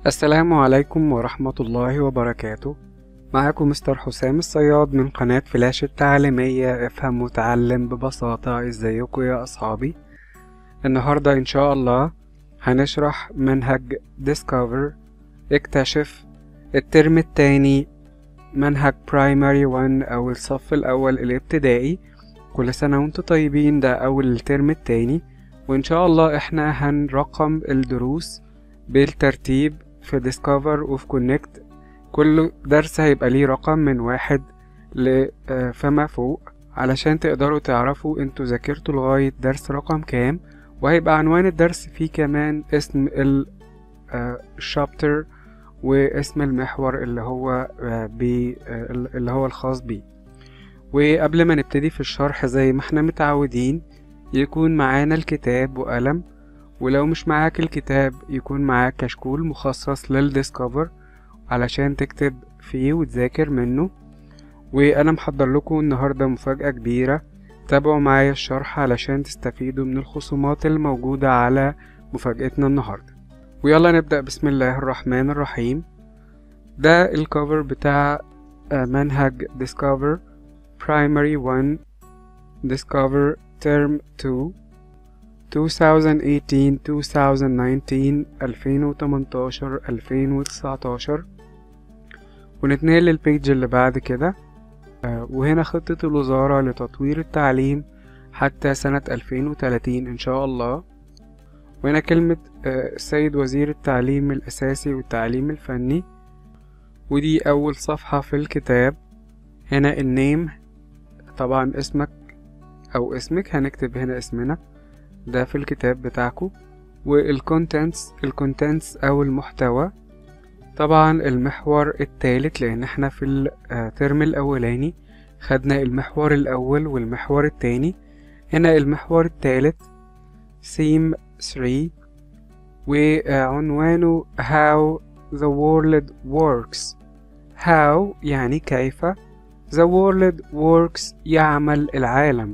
السلام عليكم ورحمة الله وبركاته معاكم مستر حسام الصياد من قناة فلاش التعليمية افهم وتعلم ببساطة ازيكم يا اصحابي النهاردة ان شاء الله هنشرح منهج Discover اكتشف الترم التاني منهج Primary 1 او الصف الاول الابتدائي كل سنة وانتم طيبين ده اول الترم التاني وان شاء الله احنا هنرقم الدروس بالترتيب في ديسكفر وفي كونكت كل درس هيبقى ليه رقم من واحد ل فما فوق علشان تقدروا تعرفوا انتوا ذاكرتوا لغاية درس رقم كام وهيبقى عنوان الدرس فيه كمان اسم الشابتر واسم المحور اللي هو بي اللي هو الخاص بيه وقبل ما نبتدي في الشرح زي ما احنا متعودين يكون معانا الكتاب وقلم ولو مش معاك الكتاب يكون معاك كشكول مخصص للديسكفر علشان تكتب فيه وتذاكر منه وانا محضر لكم النهارده مفاجأة كبيرة تابعوا معايا الشرح علشان تستفيدوا من الخصومات الموجودة على مفاجأتنا النهاردة ويلا نبدأ بسم الله الرحمن الرحيم ده الكفر بتاع منهج Discover Primary 1 Discover Term 2 2018 2019 2018 2019 ونتنقل للبيج اللي بعد كده آه وهنا خطة الوزارة لتطوير التعليم حتى سنة 2030 إن شاء الله وهنا كلمة آه السيد وزير التعليم الأساسي والتعليم الفني ودي أول صفحة في الكتاب هنا النيم طبعا اسمك أو اسمك هنكتب هنا اسمنا ده في الكتاب بتاعكو والكونتنتس الكونتنتس او المحتوى طبعا المحور التالت لان احنا في الترم الاولاني خدنا المحور الاول والمحور التاني هنا المحور التالت theme 3 وعنوانه how the world works how يعني كيف the world works يعمل العالم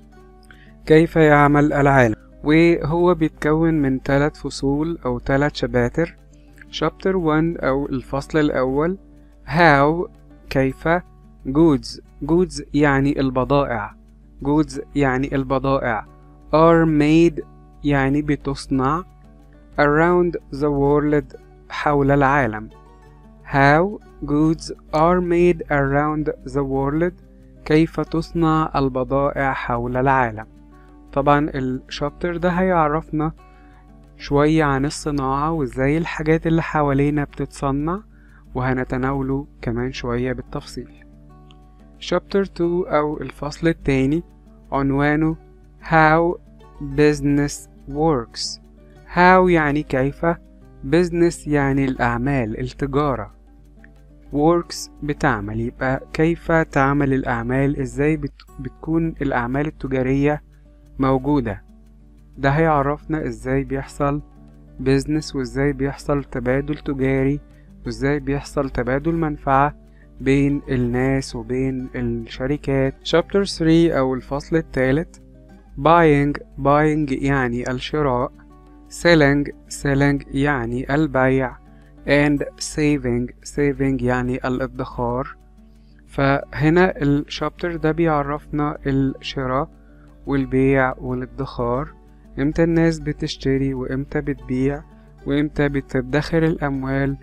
كيف يعمل العالم وهو بيتكون من ثلاث فصول أو ثلاث شباتر شابتر 1 أو الفصل الأول how كيف goods goods يعني البضائع goods يعني البضائع are made يعني بتصنع around the world حول العالم how goods are made around the world كيف تصنع البضائع حول العالم طبعا الشابتر ده هيعرفنا شوية عن الصناعة وازاي الحاجات اللي حوالينا بتتصنع وهنتناوله كمان شوية بالتفصيل شابتر 2 أو الفصل التاني عنوانه How Business Works How يعني كيف Business يعني الأعمال التجارة Works بتعمل يبقى كيف تعمل الأعمال ازاي بتكون الأعمال التجارية موجودة ده هيعرفنا ازاي بيحصل بيزنس وازاي بيحصل تبادل تجاري وازاي بيحصل تبادل منفعة بين الناس وبين الشركات شابتر 3 او الفصل الثالث buying buying يعني الشراء selling selling يعني البيع and saving saving يعني الادخار فهنا الشابتر ده بيعرفنا الشراء والبيع والادخار امتى الناس بتشتري وامتى بتبيع وامتى بتدخر الاموال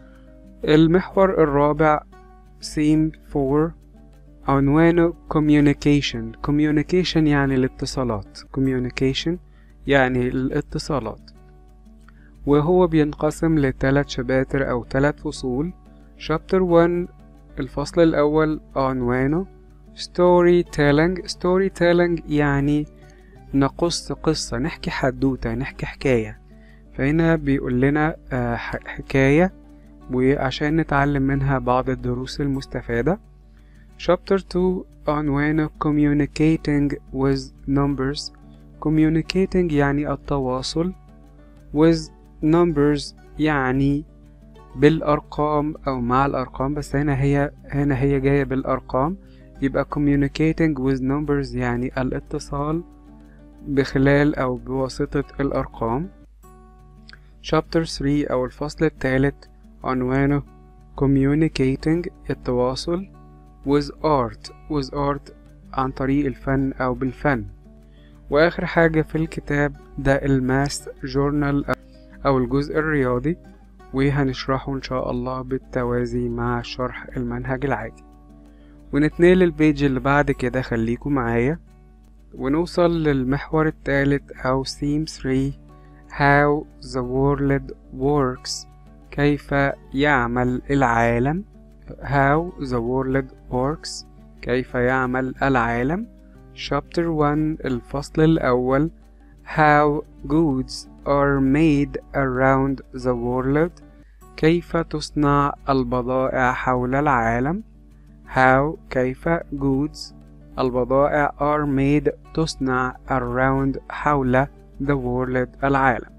المحور الرابع سين فور عنوانه communication communication يعني الاتصالات communication يعني الاتصالات وهو بينقسم لثلاث شباتر او ثلاث فصول شابتر 1 الفصل الاول عنوانه ستوري تيلينج ستوري تيلينج يعني نقص قصة نحكي حدوتة نحكي حكاية فهنا بيقول لنا حكاية وعشان نتعلم منها بعض الدروس المستفادة شابتر 2 عنوانه communicating with numbers communicating يعني التواصل with numbers يعني بالأرقام أو مع الأرقام بس هنا هي هنا هي جاية بالأرقام يبقى communicating with numbers يعني الاتصال بخلال أو بواسطة الأرقام chapter 3 أو الفصل الثالث عنوانه communicating التواصل with art with art عن طريق الفن أو بالفن وآخر حاجة في الكتاب ده الماس جورنال أو الجزء الرياضي وهنشرحه إن شاء الله بالتوازي مع شرح المنهج العادي ونتنقل للبيج اللي بعد كده خليكم معايا ونوصل للمحور الثالث أو theme 3 how the world works كيف يعمل العالم how the world works كيف يعمل العالم chapter 1 الفصل الأول how goods are made around the world كيف تصنع البضائع حول العالم how كيف goods البضائع are made تصنع around حول the world العالم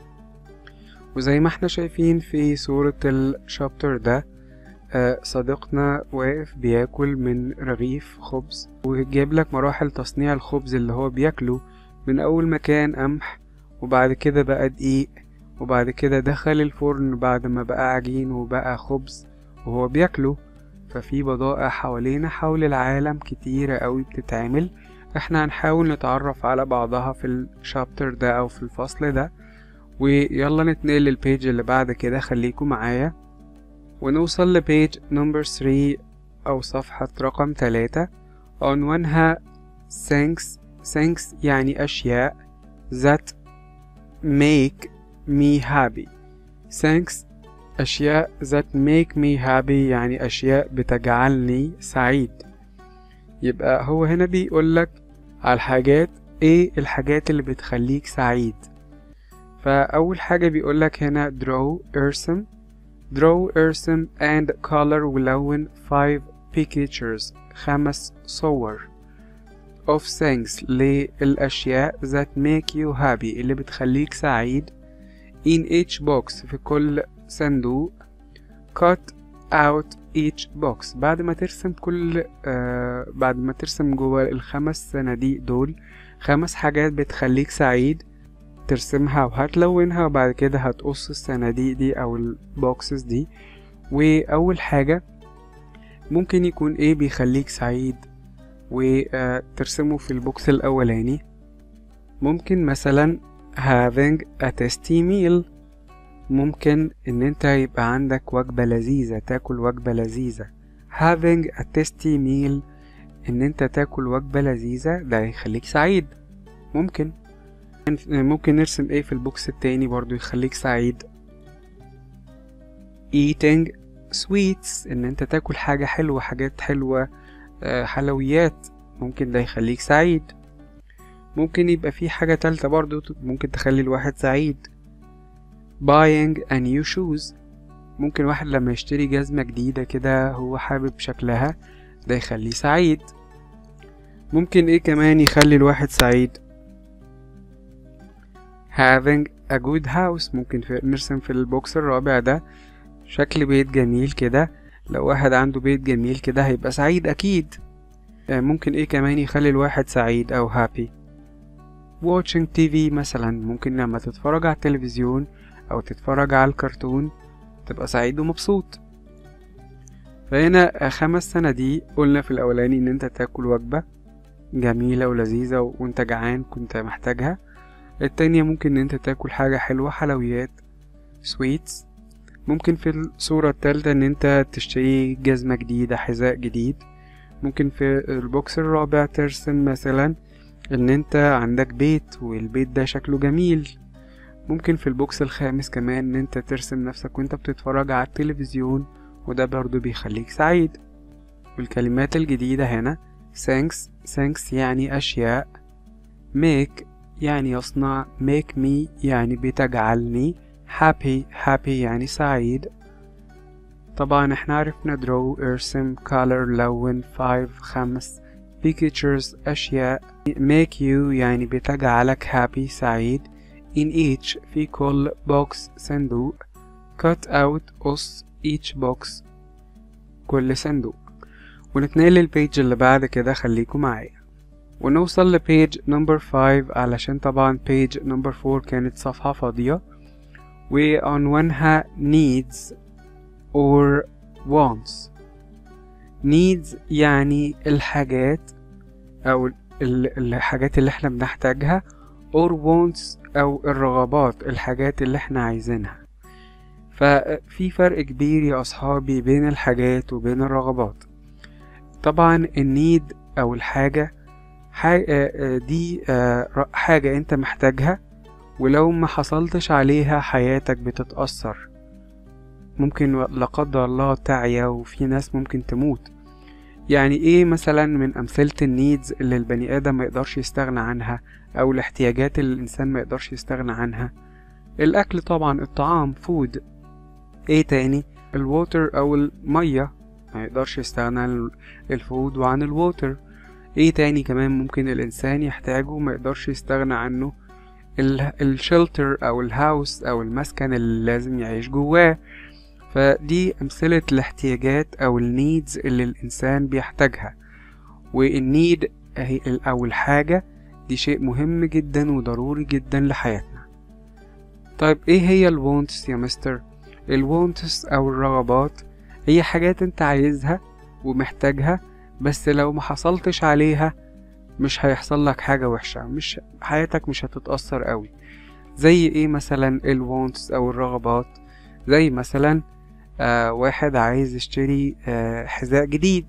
وزي ما احنا شايفين في صورة الشابتر ده صديقنا واقف بياكل من رغيف خبز وجايب لك مراحل تصنيع الخبز اللي هو بياكله من أول ما كان قمح وبعد كده بقى دقيق وبعد كده دخل الفرن بعد ما بقى عجين وبقى خبز وهو بياكله ففي بضائع حوالينا حول العالم كتيرة قوي بتتعمل احنا هنحاول نتعرف على بعضها في الشابتر ده او في الفصل ده ويلا نتنقل للبيج اللي بعد كده خليكم معايا ونوصل لبيج نمبر 3 او صفحة رقم 3 عنوانها things things يعني اشياء that make me happy thanks أشياء that make me happy يعني أشياء بتجعلني سعيد يبقى هو هنا بيقولك على الحاجات ايه الحاجات اللي بتخليك سعيد فأول حاجة بيقولك هنا draw ارسم draw ارسم and color ولون five pictures خمس صور of things للأشياء that make you happy اللي بتخليك سعيد in each box في كل صندوق cut out each box بعد ما ترسم كل آه بعد ما ترسم جوه الخمس صناديق دول خمس حاجات بتخليك سعيد ترسمها وهتلونها وبعد كده هتقص الصناديق دي او البوكسز دي واول حاجة ممكن يكون ايه بيخليك سعيد وترسمه في البوكس الاولاني ممكن مثلا having a tasty meal ممكن ان انت يبقى عندك وجبة لذيذة تاكل وجبة لذيذة having a tasty meal ان انت تاكل وجبة لذيذة ده يخليك سعيد ممكن ممكن نرسم ايه في البوكس التاني برضو يخليك سعيد eating sweets ان انت تاكل حاجة حلوة حاجات حلوة حلويات ممكن ده يخليك سعيد ممكن يبقى في حاجة تالتة برضو ممكن تخلي الواحد سعيد buying a new shoes ممكن واحد لما يشتري جزمة جديدة كده هو حابب شكلها ده يخليه سعيد ممكن ايه كمان يخلي الواحد سعيد having a good house ممكن في نرسم في البوكس الرابع ده شكل بيت جميل كده لو واحد عنده بيت جميل كده هيبقى سعيد اكيد ممكن ايه كمان يخلي الواحد سعيد او happy watching TV مثلا ممكن لما تتفرج على التلفزيون او تتفرج على الكرتون تبقى سعيد ومبسوط فهنا خمس صناديق قلنا في الاولاني ان انت تاكل وجبة جميلة ولذيذة وانت جعان كنت محتاجها التانية ممكن ان انت تاكل حاجة حلوة حلويات سويتس ممكن في الصورة التالتة ان انت تشتري جزمة جديدة حذاء جديد ممكن في البوكس الرابع ترسم مثلا ان انت عندك بيت والبيت ده شكله جميل ممكن في البوكس الخامس كمان ان انت ترسم نفسك وانت بتتفرج على التلفزيون وده برضو بيخليك سعيد والكلمات الجديدة هنا thanks thanks يعني أشياء make يعني يصنع make me يعني بتجعلني happy happy يعني سعيد طبعا احنا عرفنا draw ارسم color لون five خمس pictures أشياء make you يعني بتجعلك happy سعيد in each في كل box صندوق cut out قص each box كل صندوق ونتنقل للبيج اللي بعد كده خليكم معايا ونوصل لبيج نمبر 5 علشان طبعا بيج نمبر 4 كانت صفحة فاضية وعنوانها needs or wants needs يعني الحاجات أو الحاجات اللي احنا بنحتاجها or wants أو الرغبات الحاجات اللي احنا عايزينها ففي فرق كبير يا أصحابي بين الحاجات وبين الرغبات طبعا النيد أو الحاجة حاجة دي حاجة انت محتاجها ولو ما حصلتش عليها حياتك بتتأثر ممكن لا قدر الله تعيا وفي ناس ممكن تموت يعني ايه مثلا من امثلة النيدز اللي البني ادم ما يقدرش يستغنى عنها او الاحتياجات اللي الانسان ما يقدرش يستغنى عنها الاكل طبعا الطعام فود ايه تاني الووتر او المية ما يقدرش يستغنى عن الفود وعن الووتر ايه تاني كمان ممكن الانسان يحتاجه ما يقدرش يستغنى عنه الشلتر او الهاوس او المسكن اللي لازم يعيش جواه فدي امثلة الاحتياجات او النيدز اللي الانسان بيحتاجها والنيد او الحاجة دي شيء مهم جدا وضروري جدا لحياتنا طيب ايه هي الوونتس يا مستر الوونتس او الرغبات هي حاجات انت عايزها ومحتاجها بس لو ما حصلتش عليها مش هيحصل لك حاجة وحشة مش حياتك مش هتتأثر قوي زي ايه مثلا الوونتس او الرغبات زي مثلا آه واحد عايز يشتري آه حذاء جديد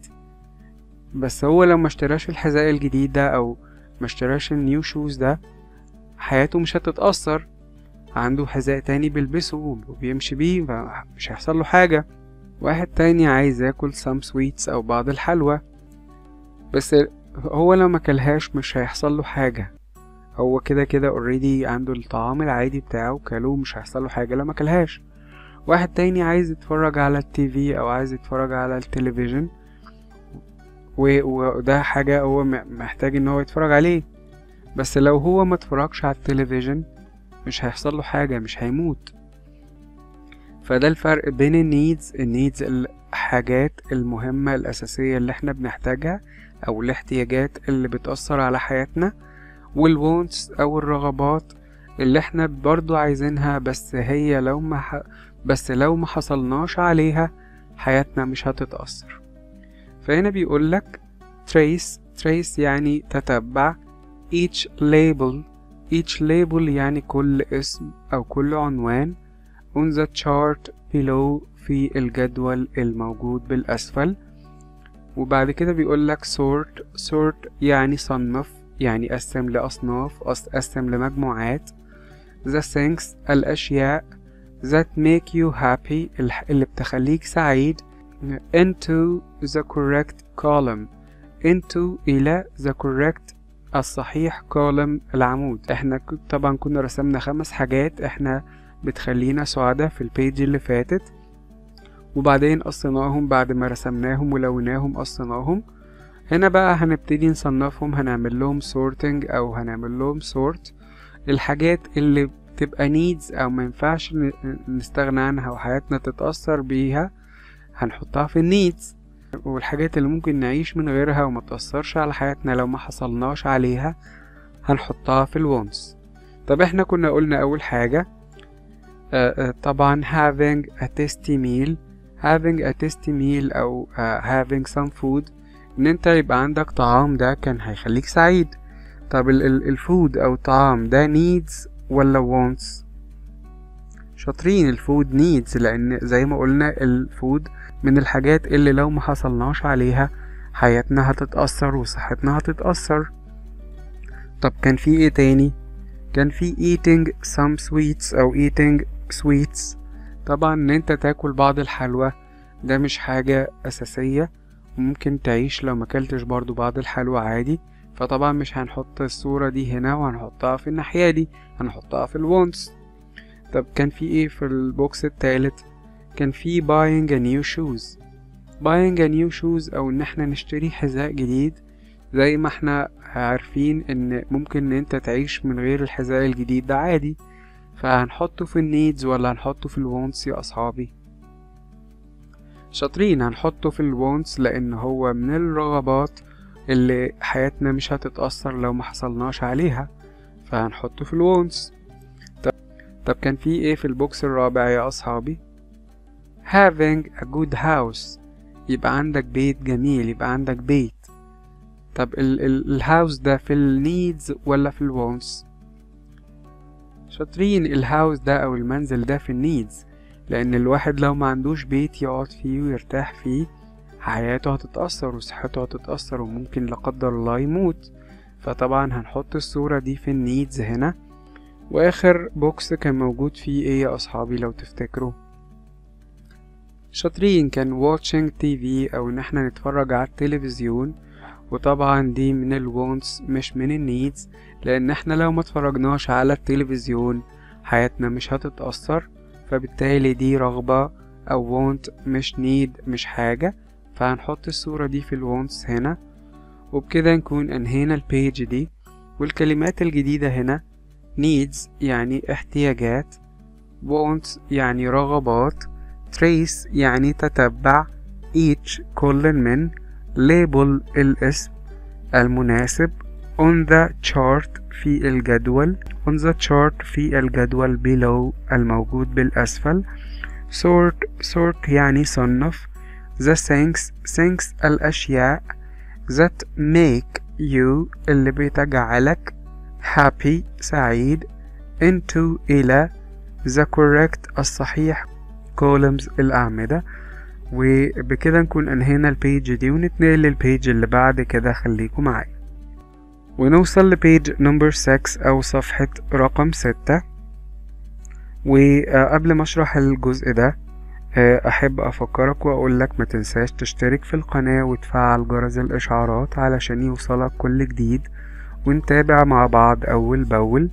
بس هو لو ما اشتراش الحذاء الجديد ده او ما اشتراش النيو شوز ده حياته مش هتتأثر عنده حذاء تاني بيلبسه وبيمشي بيه مش هيحصل له حاجة واحد تاني عايز ياكل سام سويتس او بعض الحلوى بس هو لو ما كلهاش مش هيحصل له حاجة هو كده كده اوريدي عنده الطعام العادي بتاعه كلو مش هيحصل له حاجة لو ما كلهاش واحد تاني عايز يتفرج على التي في او عايز يتفرج على التلفزيون وده حاجة هو محتاج ان هو يتفرج عليه بس لو هو ما اتفرجش على التلفزيون مش هيحصل له حاجة مش هيموت فده الفرق بين النيدز النيدز الحاجات المهمة الأساسية اللي احنا بنحتاجها أو الاحتياجات اللي بتأثر على حياتنا والوونتس أو الرغبات اللي احنا برضو عايزينها بس هي لو ما ح... بس لو ما حصلناش عليها حياتنا مش هتتأثر فهنا بيقولك trace trace يعني تتبع each label each label يعني كل اسم أو كل عنوان on the chart below في الجدول الموجود بالأسفل وبعد كده بيقولك sort sort يعني صنف يعني قسم لأصناف قسم لمجموعات the things الأشياء that make you happy اللي بتخليك سعيد into the correct column into إلى the correct الصحيح column العمود احنا طبعا كنا رسمنا خمس حاجات احنا بتخلينا سعداء في البيج اللي فاتت وبعدين قصيناهم بعد ما رسمناهم ولوناهم قصيناهم هنا بقى هنبتدي نصنفهم هنعمل لهم sorting او هنعمل لهم sort الحاجات اللي بتبقى needs او ما ينفعش نستغنى عنها وحياتنا تتأثر بيها هنحطها في النيدز والحاجات اللي ممكن نعيش من غيرها وما تأثرش على حياتنا لو ما حصلناش عليها هنحطها في الوانس طب احنا كنا قلنا اول حاجة uh, uh, طبعا having a tasty meal having a tasty meal او uh, having some food ان انت يبقى عندك طعام ده كان هيخليك سعيد طب الفود او الطعام ده needs ولا wants شاطرين الفود needs لان زي ما قلنا الفود من الحاجات اللي لو ما حصلناش عليها حياتنا هتتأثر وصحتنا هتتأثر طب كان في ايه تاني كان في eating some sweets او eating sweets طبعا ان انت تاكل بعض الحلوى ده مش حاجة اساسية ممكن تعيش لو مكلتش برضو بعض الحلوى عادي فطبعا مش هنحط الصورة دي هنا وهنحطها في الناحية دي هنحطها في الوانس طب كان في ايه في البوكس التالت كان في buying a new shoes buying a new shoes او ان احنا نشتري حذاء جديد زي ما احنا عارفين ان ممكن ان انت تعيش من غير الحذاء الجديد ده عادي فهنحطه في النيدز ولا هنحطه في الوانس يا اصحابي شاطرين هنحطه في الوانس لان هو من الرغبات اللي حياتنا مش هتتأثر لو ما حصلناش عليها فهنحطه في الوانس طب كان في ايه في البوكس الرابع يا اصحابي having a good house يبقى عندك بيت جميل يبقى عندك بيت طب ال ال الهاوس ده في النيدز ولا في الوونتس شاطرين الهاوس ده او المنزل ده في النيدز لان الواحد لو ما عندوش بيت يقعد فيه ويرتاح فيه حياته هتتأثر وصحته هتتأثر وممكن لا قدر الله يموت فطبعا هنحط الصورة دي في النيدز هنا واخر بوكس كان موجود فيه ايه يا اصحابي لو تفتكروا شاطرين كان watching TV او ان احنا نتفرج على التلفزيون وطبعا دي من الوونتس مش من النيدز لان احنا لو ما اتفرجناش على التلفزيون حياتنا مش هتتأثر فبالتالي دي رغبة او want مش need مش حاجة فهنحط الصورة دي في الوونتس هنا وبكده نكون انهينا البيج دي والكلمات الجديدة هنا needs يعني احتياجات wants يعني رغبات trace يعني تتبع each كل من label الاسم المناسب on the chart في الجدول on the chart في الجدول below الموجود بالأسفل sort sort يعني صنف the things things الأشياء that make you اللي بتجعلك happy سعيد into إلى the correct الصحيح columns الأعمدة وبكده نكون أنهينا البيج دي ونتنقل للبيج اللي بعد كده خليكم معايا ونوصل لبيج نمبر 6 أو صفحة رقم 6 وقبل ما أشرح الجزء ده أحب أفكرك وأقولك ما تنساش تشترك في القناة وتفعل جرس الإشعارات علشان يوصلك كل جديد ونتابع مع بعض أول بأول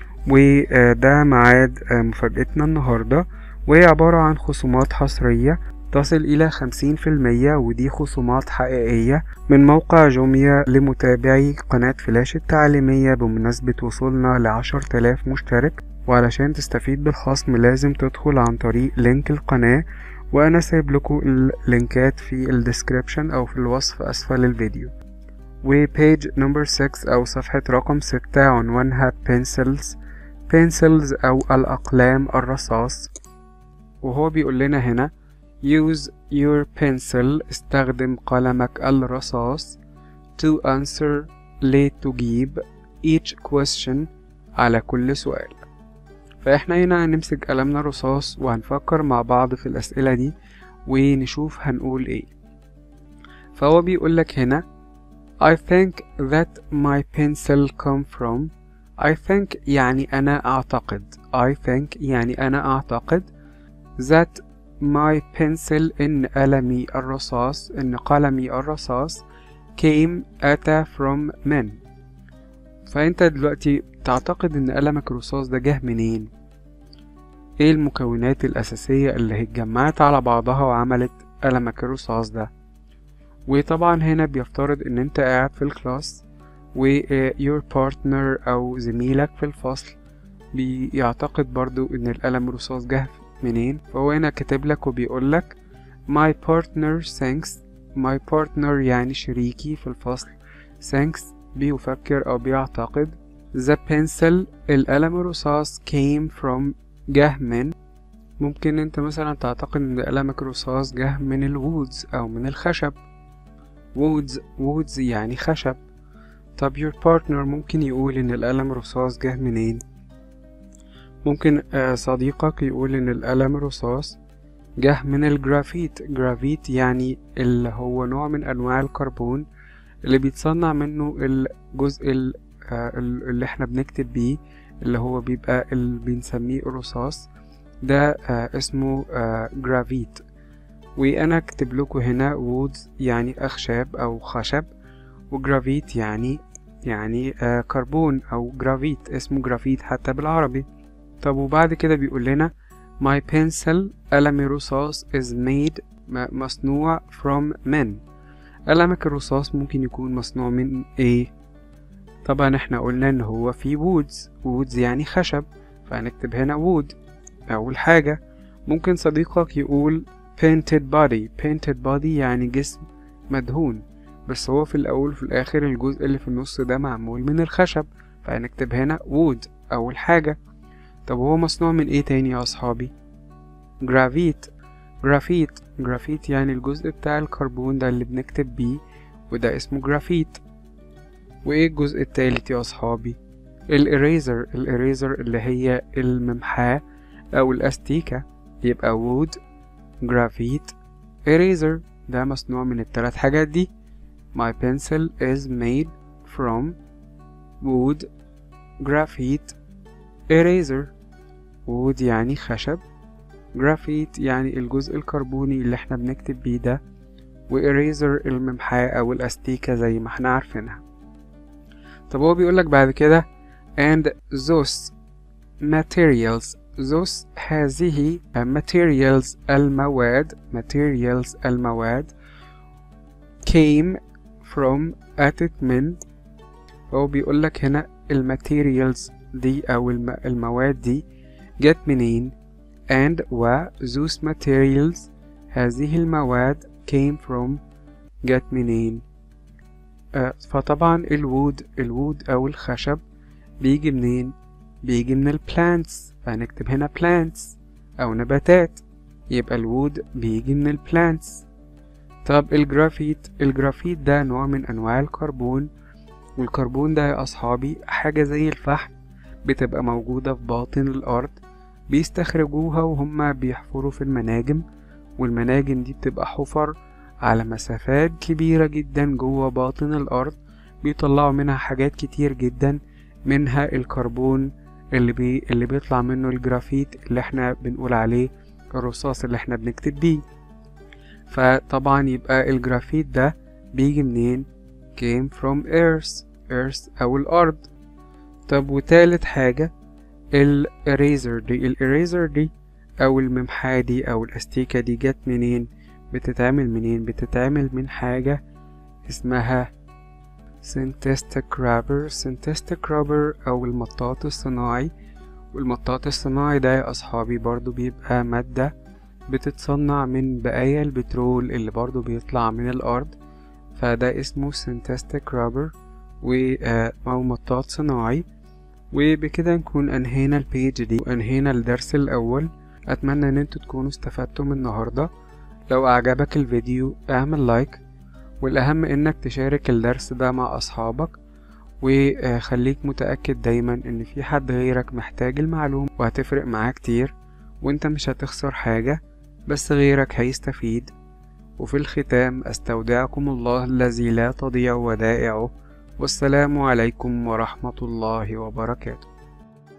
وده ميعاد مفاجأتنا النهاردة وهي عبارة عن خصومات حصرية تصل إلى خمسين في المية ودي خصومات حقيقية من موقع جوميا لمتابعي قناة فلاش التعليمية بمناسبة وصولنا لعشر تلاف مشترك وعلشان تستفيد بالخصم لازم تدخل عن طريق لينك القناة وأنا سايب لكم اللينكات في الديسكريبشن أو في الوصف أسفل الفيديو وبيج نمبر 6 أو صفحة رقم 6 عنوانها pencils pencils أو الأقلام الرصاص وهو بيقول لنا هنا use your pencil استخدم قلمك الرصاص to answer لتجيب each question على كل سؤال فاحنا هنا هنمسك قلمنا الرصاص وهنفكر مع بعض في الأسئلة دي ونشوف هنقول ايه فهو بيقولك هنا I think that my pencil come from I think يعني أنا أعتقد I think يعني أنا أعتقد that my pencil إن قلمي الرصاص إن قلمي الرصاص came أتى from men فأنت دلوقتي تعتقد إن قلمك الرصاص ده جه منين؟ إيه المكونات الأساسية اللي اتجمعت على بعضها وعملت قلمك الرصاص ده؟ وطبعا هنا بيفترض إن أنت قاعد في الكلاس و your partner أو زميلك في الفصل بيعتقد برضو إن القلم الرصاص جه منين فهو هنا كاتب لك وبيقول لك my partner thinks my partner يعني شريكي في الفصل thinks بيفكر أو بيعتقد the pencil القلم الرصاص came from جه من ممكن انت مثلا تعتقد ان قلمك الرصاص جه من الوودز او من الخشب وودز وودز يعني خشب طب your partner ممكن يقول ان القلم الرصاص جه منين ممكن صديقك يقول ان القلم الرصاص جه من الجرافيت جرافيت يعني اللي هو نوع من انواع الكربون اللي بيتصنع منه الجزء اللي احنا بنكتب بيه اللي هو بيبقى اللي بنسميه الرصاص ده اسمه جرافيت وانا اكتب لكم هنا وودز يعني اخشاب او خشب وجرافيت يعني يعني كربون او جرافيت اسمه جرافيت حتى بالعربي طب وبعد كده بيقول لنا my pencil قلم الرصاص is made مصنوع from men قلمك الرصاص ممكن يكون مصنوع من ايه طبعا احنا قلنا ان هو في وودز وودز يعني خشب فهنكتب هنا وود اول حاجة ممكن صديقك يقول painted body painted body يعني جسم مدهون بس هو في الاول وفي الاخر الجزء اللي في النص ده معمول من الخشب فهنكتب هنا wood اول حاجة طب هو مصنوع من ايه تاني يا اصحابي جرافيت جرافيت جرافيت يعني الجزء بتاع الكربون ده اللي بنكتب بيه وده اسمه جرافيت وايه الجزء التالت يا اصحابي الإريزر الإريزر اللي هي الممحاة أو الأستيكة يبقى وود جرافيت إريزر ده مصنوع من التلات حاجات دي My pencil is made from wood graphite eraser wood يعني خشب graphite يعني الجزء الكربوني اللي احنا بنكتب بيه ده وإريزر الممحاة أو الأستيكة زي ما احنا عارفينها طب هو بيقولك بعد كده and those materials those هذه materials المواد materials المواد came from اتت من هو بيقولك هنا الماتيريالز دي أو الم المواد دي جت منين and و those materials هذه المواد came from جت منين آه فطبعا الوود الوود أو الخشب بيجي منين بيجي من البلانتس فهنكتب هنا plants أو نباتات يبقى الوود بيجي من البلانتس طب الجرافيت الجرافيت ده نوع من أنواع الكربون والكربون ده يا أصحابي حاجة زي الفحم بتبقى موجودة في باطن الأرض بيستخرجوها وهم بيحفروا في المناجم والمناجم دي بتبقى حفر على مسافات كبيرة جدا جوه باطن الأرض بيطلعوا منها حاجات كتير جدا منها الكربون اللي, بي اللي بيطلع منه الجرافيت اللي احنا بنقول عليه الرصاص اللي احنا بنكتب بيه فطبعا يبقى الجرافيت ده بيجي منين came from earth earth أو الأرض طب وتالت حاجة الإريزر دي الإريزر دي أو الممحاة دي أو الأستيكة دي جت منين بتتعمل منين بتتعمل من حاجة اسمها synthetic rubber synthetic rubber أو المطاط الصناعي والمطاط الصناعي ده يا أصحابي برضو بيبقى مادة بتتصنع من بقايا البترول اللي برضو بيطلع من الأرض فده اسمه synthetic rubber و أو مطاط صناعي وبكده نكون أنهينا البيج دي وأنهينا الدرس الأول أتمنى إن انتوا تكونوا استفدتوا من النهاردة لو أعجبك الفيديو اعمل لايك والأهم إنك تشارك الدرس ده مع أصحابك وخليك متأكد دايما إن في حد غيرك محتاج المعلومة وهتفرق معاه كتير وانت مش هتخسر حاجة بس غيرك هيستفيد وفي الختام أستودعكم الله الذي لا تضيع ودائعه والسلام عليكم ورحمة الله وبركاته